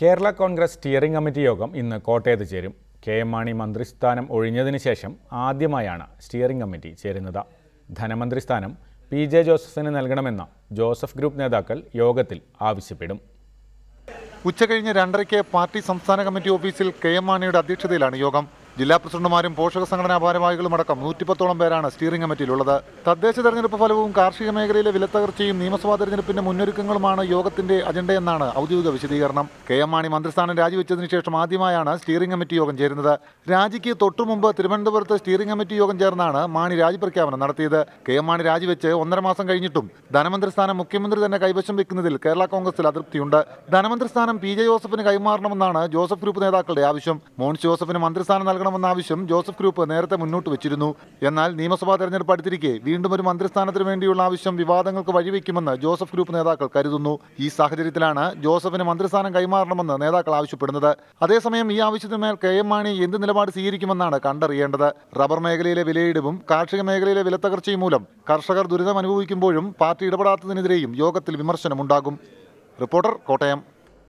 Kerala Congress steering committee യോഗം ഇന്ന് കോട്ടയത്ത് ചേരും കെ എം മാണി മന്ത്രിസ്ഥാനം ഒഴിഞ്ഞതിന് ശേഷം ആദ്യമായാണ് സ്റ്റിയറിംഗ് കമ്മിറ്റി ചേരുന്നത് ധനമന്ത്രി സ്ഥാനം പി ജെ ജോസഫിന് നൽകണമെന്ന ജോസഫ് ഗ്രൂപ്പ് നേതാക്കൾ യോഗത്തിൽ ആവശ്യപ്പെടും ഉച്ചകഴിഞ്ഞ് രണ്ടരയ്ക്ക് പാർട്ടി സംസ്ഥാന കമ്മിറ്റി ഓഫീസിൽ കെ എം മാണിയുടെ അധ്യക്ഷതയിലാണ് യോഗം ജില്ലാ പ്രസിഡന്റുമാരും പോഷക സംഘടനാ ഭാരവാഹികളും അടക്കം നൂറ്റിപ്പത്തോളം പേരാണ് സ്റ്റിയറിംഗ് കമ്മിറ്റിയിലുള്ളത് തദ്ദേശ തെരഞ്ഞെടുപ്പ് ഫലവും കാർഷിക മേഖലയിലെ വിലത്തകർച്ചയും നിയമസഭാ തെരഞ്ഞെടുപ്പിന്റെ മുന്നൊരുക്കങ്ങളുമാണ് യോഗത്തിന്റെ അജണ്ടയെന്നാണ് ഔദ്യോഗിക വിശദീകരണം കെ എം മാണി മന്ത്രിസ്ഥാനം രാജിവെച്ചതിന് ശേഷം ആദ്യമായാണ് സ്റ്റിയറിംഗ് കമ്മിറ്റി യോഗം ചേരുന്നത് രാജിക്ക് തൊട്ടുമുമ്പ് തിരുവനന്തപുരത്ത് സ്റ്റിയറിംഗ് കമ്മിറ്റി യോഗം ചേർന്നാണ് മാണി രാജിപ്രഖ്യാപനം നടത്തിയത് കെ എം മാണി രാജിവെച്ച് ഒന്നര മാസം കഴിഞ്ഞിട്ടും ധനമന്ത്രി സ്ഥാനം മുഖ്യമന്ത്രി തന്നെ കൈവശം വെക്കുന്നതിൽ കേരള കോൺഗ്രസിൽ അതൃപ്തിയുണ്ട് ധനമന്ത്രി സ്ഥാനം പി ജെ ജോസഫിന് കൈമാറണമെന്നാണ് ജോസഫ് ഗ്രൂപ്പ് നേതാക്കളുടെ ആവശ്യം മോൻസ് ജോസഫിന് മന്ത്രിസ്ഥാനം നൽകണമെന്ന ആവശ്യം ജോസഫ് ഗ്രൂപ്പ് നേരത്തെ മുന്നോട്ട് വെച്ചിരുന്നു എന്നാൽ നിയമസഭാ തെരഞ്ഞെടുപ്പ് അടുത്തിരിക്കെ വീണ്ടും ഒരു മന്ത്രിസ്ഥാനത്തിന് വേണ്ടിയുള്ള ആവശ്യം വിവാദങ്ങൾക്ക് വഴിവെക്കുമെന്ന് ജോസഫ് ഗ്രൂപ്പ് നേതാക്കൾ കരുതുന്നു ഈ സാഹചര്യത്തിലാണ് ജോസഫിന് മന്ത്രിസ്ഥാനം കൈമാറണമെന്ന് നേതാക്കൾ ആവശ്യപ്പെടുന്നത് അതേസമയം ഈ ആവശ്യത്തിന്മേൽ കെ എം മാണി എന്ത് നിലപാട് സ്വീകരിക്കുമെന്നാണ് കണ്ടറിയേണ്ടത് റബ്ബർ മേഖലയിലെ വിലയിടിവും കാർഷിക മേഖലയിലെ വിലത്തകർച്ചയും മൂലം കർഷകർ ദുരിതം അനുഭവിക്കുമ്പോഴും പാർട്ടി ഇടപെടാത്തതിനെതിരെയും യോഗത്തിൽ വിമർശനമുണ്ടാകും റിപ്പോർട്ടർ കോട്ടയം